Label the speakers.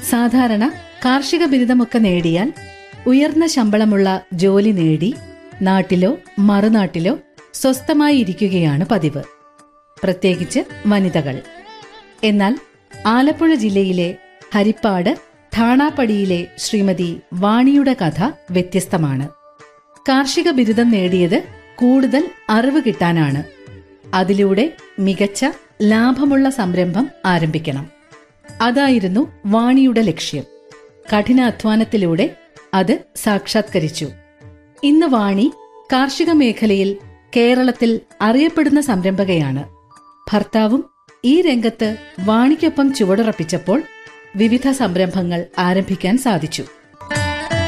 Speaker 1: സാധാരണ കാർഷിക ബിരുദമൊക്കെ നേടിയാൽ ഉയർന്ന ശമ്പളമുള്ള ജോലി നേടി നാട്ടിലോ മറുനാട്ടിലോ സ്വസ്ഥമായി ഇരിക്കുകയാണ് പതിവ് പ്രത്യേകിച്ച് വനിതകൾ എന്നാൽ ആലപ്പുഴ ജില്ലയിലെ ഹരിപ്പാട് ഥാണാപ്പടിയിലെ ശ്രീമതി വാണിയുടെ കഥ വ്യത്യസ്തമാണ് കാർഷിക ബിരുദം നേടിയത് കൂടുതൽ അറിവ് കിട്ടാനാണ് അതിലൂടെ മികച്ച ലാഭമുള്ള സംരംഭം ആരംഭിക്കണം അതായിരുന്നു വാണിയുടെ ലക്ഷ്യം കഠിനാധ്വാനത്തിലൂടെ അത് സാക്ഷാത്കരിച്ചു ഇന്ന് വാണി കാർഷിക മേഖലയിൽ കേരളത്തിൽ അറിയപ്പെടുന്ന സംരംഭകയാണ് ഭർത്താവും ഈ രംഗത്ത് വാണിക്കൊപ്പം ചുവടുറപ്പിച്ചപ്പോൾ വിവിധ സംരംഭങ്ങൾ ആരംഭിക്കാൻ സാധിച്ചു